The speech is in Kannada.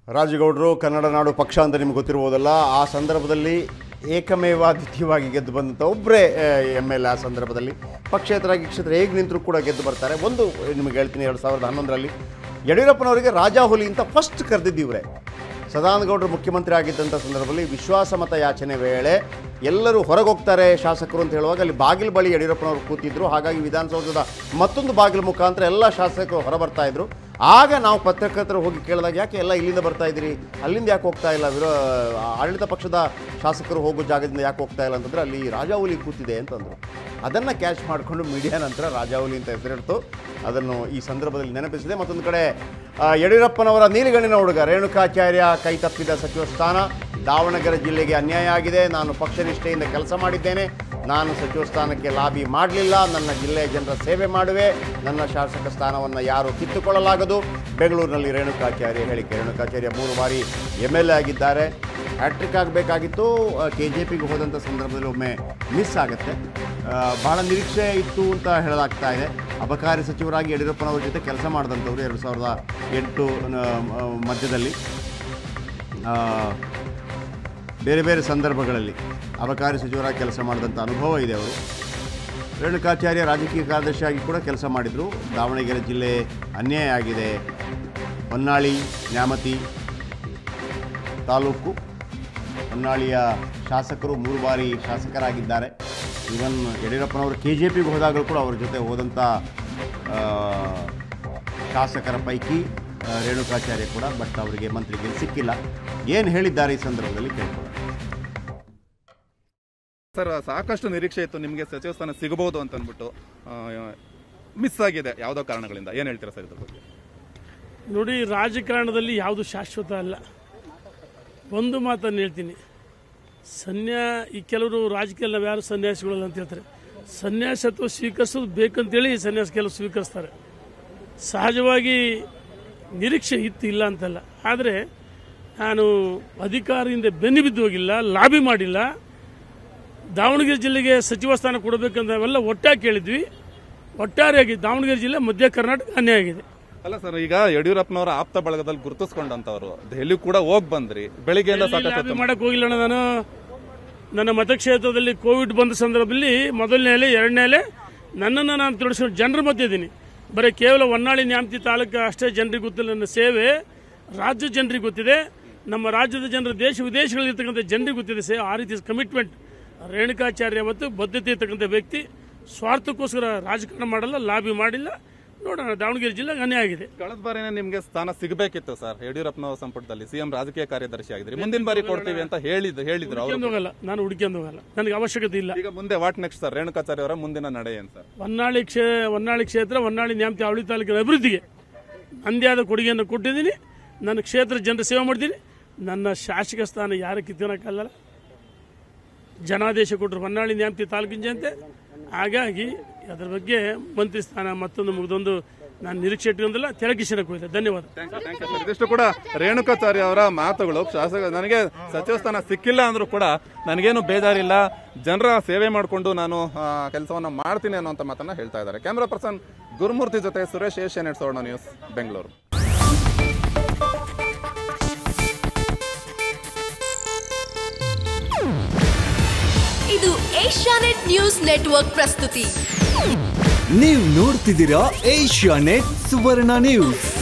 ರಾಜಗೌಡರು ಕನ್ನಡ ನಾಡು ಪಕ್ಷ ಅಂತ ನಿಮ್ಗೆ ಗೊತ್ತಿರ್ಬೋದಲ್ಲ ಆ ಸಂದರ್ಭದಲ್ಲಿ ಏಕಮೇವ ದ್ವಿತೀಯವಾಗಿ ಗೆದ್ದು ಬಂದಂಥ ಒಬ್ಬರೇ ಎಮ್ ಎಲ್ ಆ ಸಂದರ್ಭದಲ್ಲಿ ಪಕ್ಷೇತರ ಕ್ಷೇತ್ರ ಹೇಗೆ ನಿಂತರೂ ಕೂಡ ಗೆದ್ದು ಬರ್ತಾರೆ ಒಂದು ನಿಮಗೆ ಹೇಳ್ತೀನಿ ಎರಡು ಸಾವಿರದ ಹನ್ನೊಂದರಲ್ಲಿ ಯಡಿಯೂರಪ್ಪನವರಿಗೆ ರಾಜಾಹುಲಿ ಅಂತ ಫಸ್ಟ್ ಕರೆದಿದ್ದೀವ್ರೆ ಸದಾನಗೌಡರು ಮುಖ್ಯಮಂತ್ರಿ ಆಗಿದ್ದಂಥ ಸಂದರ್ಭದಲ್ಲಿ ವಿಶ್ವಾಸಮತ ಯಾಚನೆ ವೇಳೆ ಎಲ್ಲರೂ ಹೊರಗೆ ಹೋಗ್ತಾರೆ ಶಾಸಕರು ಅಂತ ಹೇಳುವಾಗ ಅಲ್ಲಿ ಬಾಗಿಲು ಬಳಿ ಯಡಿಯೂರಪ್ಪನವರು ಕೂತಿದ್ರು ಹಾಗಾಗಿ ವಿಧಾನಸೌಧದ ಮತ್ತೊಂದು ಬಾಗಿಲು ಮುಖಾಂತರ ಎಲ್ಲ ಶಾಸಕರು ಹೊರ ಬರ್ತಾ ಇದ್ರು ಆಗ ನಾವು ಪತ್ರಕರ್ತರು ಹೋಗಿ ಕೇಳಿದಾಗ ಯಾಕೆ ಎಲ್ಲ ಇಲ್ಲಿಂದ ಬರ್ತಾ ಇದ್ದೀರಿ ಅಲ್ಲಿಂದ ಯಾಕೆ ಹೋಗ್ತಾ ಇಲ್ಲ ವಿರೋ ಆಡಳಿತ ಪಕ್ಷದ ಶಾಸಕರು ಹೋಗೋ ಜಾಗದಿಂದ ಯಾಕೆ ಹೋಗ್ತಾ ಇಲ್ಲ ಅಂತಂದ್ರೆ ಅಲ್ಲಿ ರಾಜಾಹುಲಿ ಕೂತಿದೆ ಅಂತಂದರು ಅದನ್ನು ಕ್ಯಾಚ್ ಮಾಡಿಕೊಂಡು ಮೀಡಿಯಾ ನಂತರ ರಾಜಾಹುಲಿ ಅಂತ ಹೆಸರಿಡ್ತು ಅದನ್ನು ಈ ಸಂದರ್ಭದಲ್ಲಿ ನೆನಪಿಸಿದೆ ಮತ್ತೊಂದು ಕಡೆ ಆ, ಯಡಿಯೂರಪ್ಪನವರ ನೀಲಿಗಣ್ಣಿನ ಹುಡುಗ ರೇಣುಕಾಚಾರ್ಯ ಕೈ ತಪ್ಪಿದ ಸಚಿವ ಸ್ಥಾನ ದಾವಣಗೆರೆ ಜಿಲ್ಲೆಗೆ ಅನ್ಯಾಯ ಆಗಿದೆ ನಾನು ಪಕ್ಷನಿಷ್ಠೆಯಿಂದ ಕೆಲಸ ಮಾಡಿದ್ದೇನೆ ನಾನು ಸಚಿವ ಸ್ಥಾನಕ್ಕೆ ಲಾಬಿ ಮಾಡಲಿಲ್ಲ ನನ್ನ ಜಿಲ್ಲೆಯ ಜನರ ಸೇವೆ ಮಾಡುವೆ ನನ್ನ ಶಾಸಕ ಸ್ಥಾನವನ್ನು ಯಾರು ಕಿತ್ತುಕೊಳ್ಳಲಾಗದು ಬೆಂಗಳೂರಿನಲ್ಲಿ ರೇಣುಕಾಚಾರ್ಯ ಹೇಳಿಕೆ ರೇಣುಕಾಚಾರ್ಯ ಮೂರು ಬಾರಿ ಎಮ್ ಎಲ್ ಎ ಆಗಿದ್ದಾರೆ ಹ್ಯಾಟ್ರಿಕ್ ಆಗಬೇಕಾಗಿತ್ತು ಕೆ ಜೆ ಪಿಗೆ ಹೋದಂಥ ಸಂದರ್ಭದಲ್ಲಿ ಒಮ್ಮೆ ಮಿಸ್ ಆಗುತ್ತೆ ಆ, ಬಹಳ ನಿರೀಕ್ಷೆ ಇತ್ತು ಅಂತ ಹೇಳಲಾಗ್ತಾ ಇದೆ ಅಬಕಾರಿ ಸಚಿವರಾಗಿ ಯಡಿಯೂರಪ್ಪನವ್ರ ಜೊತೆ ಕೆಲಸ ಮಾಡಿದಂಥವ್ರು ಎರಡು ಸಾವಿರದ ಎಂಟು ನ- ಮ- ಮಧ್ಯದಲ್ಲಿ ಆ, ಬೇರೆ ಬೇರೆ ಸಂದರ್ಭಗಳಲ್ಲಿ ಅಬಕಾರಿ ಸಚಿವರಾಗಿ ಕೆಲಸ ಮಾಡಿದಂಥ ಅನುಭವ ಇದೆ ಅವರು ರೇಣುಕಾಚಾರ್ಯ ರಾಜಕೀಯ ಕಾರ್ಯದರ್ಶಿಯಾಗಿ ಕೂಡ ಕೆಲಸ ಮಾಡಿದರು ದಾವಣಗೆರೆ ಜಿಲ್ಲೆ ಅನ್ಯಾಯ ಆಗಿದೆ ಹೊನ್ನಾಳಿ ನ್ಯಾಮತಿ ತಾಲೂಕು ಹೊನ್ನಾಳಿಯ ಶಾಸಕರು ಮೂರು ಬಾರಿ ಶಾಸಕರಾಗಿದ್ದಾರೆ ಇವನ್ ಯಡಿಯೂರಪ್ಪನವರು ಕೆ ಜೆ ಪಿಗೆ ಹೋದಾಗಲೂ ಕೂಡ ಅವ್ರ ಜೊತೆ ಹೋದಂಥ ಆ, ಶಾಸಕರ ಪೈಕಿ ಆ, ರೇಣುಕಾಚಾರ್ಯ ಕೂಡ ಬಟ್ ಅವರಿಗೆ ಮಂತ್ರಿಗೆ ಸಿಕ್ಕಿಲ್ಲ ಏನು ಹೇಳಿದ್ದಾರೆ ಈ ಸಂದರ್ಭದಲ್ಲಿ ಕೇಳ್ಕೊಳ್ಳೋಣ ಸರ್ ಸಾಕಷ್ಟು ನಿರೀಕ್ಷೆ ಇತ್ತು ನಿಮಗೆ ಸಚಿವ ಸ್ಥಾನ ಸಿಗಬಹುದು ಅಂತ ಅಂದ್ಬಿಟ್ಟು ಮಿಸ್ ಆಗಿದೆ ಯಾವುದೋ ಕಾರಣಗಳಿಂದ ಏನು ಹೇಳ್ತೀರಾ ಸರ್ ಇದ್ರ ಬಗ್ಗೆ ನೋಡಿ ರಾಜಕಾರಣದಲ್ಲಿ ಯಾವುದು ಶಾಶ್ವತ ಅಲ್ಲ ಒಂದು ಮಾತನ್ನು ಹೇಳ್ತೀನಿ ಸನ್ಯಾ ಈ ಕೆಲವರು ರಾಜಕೀಯ ನಾವು ಯಾರು ಸನ್ಯಾಸಿಗಳಲ್ಲ ಅಂತ ಹೇಳ್ತಾರೆ ಸನ್ಯಾಸತ್ವ ಸ್ವೀಕರಿಸೋದು ಬೇಕಂತೇಳಿ ಸನ್ಯಾಸ ಕೆಲವು ಸ್ವೀಕರಿಸ್ತಾರೆ ಸಹಜವಾಗಿ ನಿರೀಕ್ಷೆ ಇತ್ತು ಇಲ್ಲ ಅಂತಲ್ಲ ಆದರೆ ನಾನು ಅಧಿಕಾರದಿಂದ ಬೆನ್ನು ಬಿದ್ದು ಹೋಗಿಲ್ಲ ಲಾಬಿ ಮಾಡಿಲ್ಲ ದಾವಣಗೆರೆ ಜಿಲ್ಲೆಗೆ ಸಚಿವ ಸ್ಥಾನ ಕೊಡಬೇಕಂತ ಅವೆಲ್ಲ ಒಟ್ಟಾಗಿ ಕೇಳಿದ್ವಿ ಒಟ್ಟಾರೆಯಾಗಿ ದಾವಣಗೆರೆ ಜಿಲ್ಲೆ ಮಧ್ಯ ಕರ್ನಾಟಕ ಅನ್ಯಾಯ ಆಗಿದೆ ಅಲ್ಲ ಸರ್ ಈಗ ಯಡಿಯೂರಪ್ಪನವರ ಆಪ್ತ ಬಳಗದಲ್ಲಿ ಗುರುತಿಸ್ಕೊಂಡಂತವ್ರು ದೆಹಲಿ ಕೂಡ ಹೋಗ್ ಬಂದ್ರಿ ಬೆಳಿಗ್ಗೆಯಿಂದ ಸಾಕಷ್ಟು ಲಾಬಿ ಮಾಡಕ್ ಹೋಗಿಲ್ಲ ಅಣ್ಣ ನಾನು ನನ್ನ ಮತಕ್ಷೇತ್ರದಲ್ಲಿ ಕೋವಿಡ್ ಬಂದ ಸಂದರ್ಭದಲ್ಲಿ ಮೊದಲನೇ ಅಲೆ ಎರಡನೇ ಅಲೆ ನನ್ನನ್ನು ನಾನು ತಿಳಿಸ್ಕೊಂಡು ಜನರ ಮಧ್ಯೆ ಇದ್ದೀನಿ ಬರೀ ಕೇವಲ ಹೊನ್ನಾಳಿ ನ್ಯಾಮತಿ ತಾಲೂಕು ಅಷ್ಟೇ ಜನರಿಗೆ ಗೊತ್ತಿಲ್ಲ ನನ್ನ ಸೇವೆ ರಾಜ್ಯ ಜನರಿಗೆ ಗೊತ್ತಿದೆ ನಮ್ಮ ರಾಜ್ಯದ ಜನರು ದೇಶ ವಿದೇಶಗಳಲ್ಲಿ ಇರ್ತಕ್ಕಂಥ ಜನರಿಗೆ ಗೊತ್ತಿದೆ ಸೇ ಆ ರೀತಿ ಕಮಿಟ್ಮೆಂಟ್ ರೇಣುಕಾಚಾರ್ಯ ಮತ್ತು ಬದ್ಧತೆ ಇರ್ತಕ್ಕಂಥ ವ್ಯಕ್ತಿ ಸ್ವಾರ್ಥಕ್ಕೋಸ್ಕರ ರಾಜಕಾರಣ ಮಾಡಲ್ಲ ಲಾಬಿ ಮಾಡಿಲ್ಲ ನೋಡೋಣ ದಾವಣಗೆರೆ ಜಿಲ್ಲೆಗೆ ಅನ್ಯಾಯ ಆಗಿದೆ ಕಳೆದ ಬಾರಿನೇ ನಿಮ್ಗೆ ಸ್ಥಾನ ಸಿಗಬೇಕಿತ್ತು ಸರ್ ಯಡಿಯೂರಪ್ಪನವರ ಸಂಪುಟದಲ್ಲಿ ಸಿಎಂ ರಾಜಕೀಯ ಕಾರ್ಯದರ್ಶಿ ಆಗಿದ್ರಿ ಮುಂದಿನ ಬಾರಿ ಕೊಡ್ತೀವಿ ಅಂತ ಹೇಳಿದ್ರು ಹೇಳಿದ್ರು ಅವರು ಹುಡ್ಕೊಂಡು ಹೋಗಲ್ಲ ನಾನು ಹುಡ್ಕೊಂಡು ಹೋಗಲ್ಲ ನನಗೆ ಅವಶ್ಯಕತೆ ಇಲ್ಲ ಈಗ ಮುಂದೆ ವಾಟ್ ನೆಕ್ಸ್ಟ್ ಸರ್ ರೇಣುಕಾಚಾರ್ಯ ಅವರ ಮುಂದಿನ ನಡೆ ಏನ್ ಸರ್ ಹೊನ್ನಾಳಿ ಕ್ಷೇ ಹೊನ್ನಾಳಿ ಕ್ಷೇತ್ರ ಹೊನ್ನಾಳಿ ನ್ಯಾಮತಿ ಅವಳಿ ತಾಲೂಕಿನ ಅಭಿವೃದ್ಧಿಗೆ ನಂದೇ ಆದ ಕೊಡುಗೆಯನ್ನು ಕೊಟ್ಟಿದ್ದೀನಿ ನನ್ನ ಕ್ಷೇತ್ರ ಜನರ ಸೇವೆ ಮಾಡ್ತೀನಿ ನನ್ನ ಶಾಸಕ ಸ್ಥಾನ ಯಾರು ಕಿತ್ತನಕ್ಕಲ್ಲ ಜನಾದೇಶ ಕೊಟ್ಟರು ಹೊನ್ನಾಳಿ ನ್ಯಾಮತಿ ತಾಲೂಕಿನ ಜನತೆ ಹಾಗಾಗಿ ಅದರ ಬಗ್ಗೆ ಮಂತ್ರಿ ಸ್ಥಾನ ಮತ್ತೊಂದು ಮುಗಿದೊಂದು ನಾನು ನಿರೀಕ್ಷೆ ಇಟ್ಕೊಂಡಿಲ್ಲ ತೆಳಕಿಶನಕ್ಕೆ ಹೋಗಿದೆ ಧನ್ಯವಾದ thank you thank you sir ಇದಿಷ್ಟು ಕೂಡ ರೇಣುಕಾಚಾರ್ಯ ಅವರ ಮಾತುಗಳು ಶಾಸಕ ನನಗೆ ಸಚಿವ ಸ್ಥಾನ ಸಿಕ್ಕಿಲ್ಲ ಅಂದ್ರೂ ಕೂಡ ನನಗೇನು ಬೇಜಾರಿಲ್ಲ ಜನರ ಸೇವೆ ಮಾಡಿಕೊಂಡು ನಾನು ಕೆಲಸವನ್ನ ಮಾಡ್ತೀನಿ ಅನ್ನೋಂಥ ಮಾತನ್ನ ಹೇಳ್ತಾ ಇದ್ದಾರೆ ಕ್ಯಾಮ್ರಾ ಪರ್ಸನ್ ಗುರುಮೂರ್ತಿ ಜೊತೆ ಸುರೇಶ್ ಏಷ್ಯನ್ ಎಟ್ ಸೋಣ ನ್ಯೂಸ್ ಬೆಂಗಳೂರು ಇದು ಏಷ್ಯಾನೆಟ್ ನ್ಯೂಸ್ ನೆಟ್ವರ್ಕ್ ಪ್ರಸ್ತುತಿ ನೀವು ನೋಡ್ತಿದ್ದೀರಾ ಏಷ್ಯಾ ನೆಟ್ ಸುವರ್ಣ ನ್ಯೂಸ್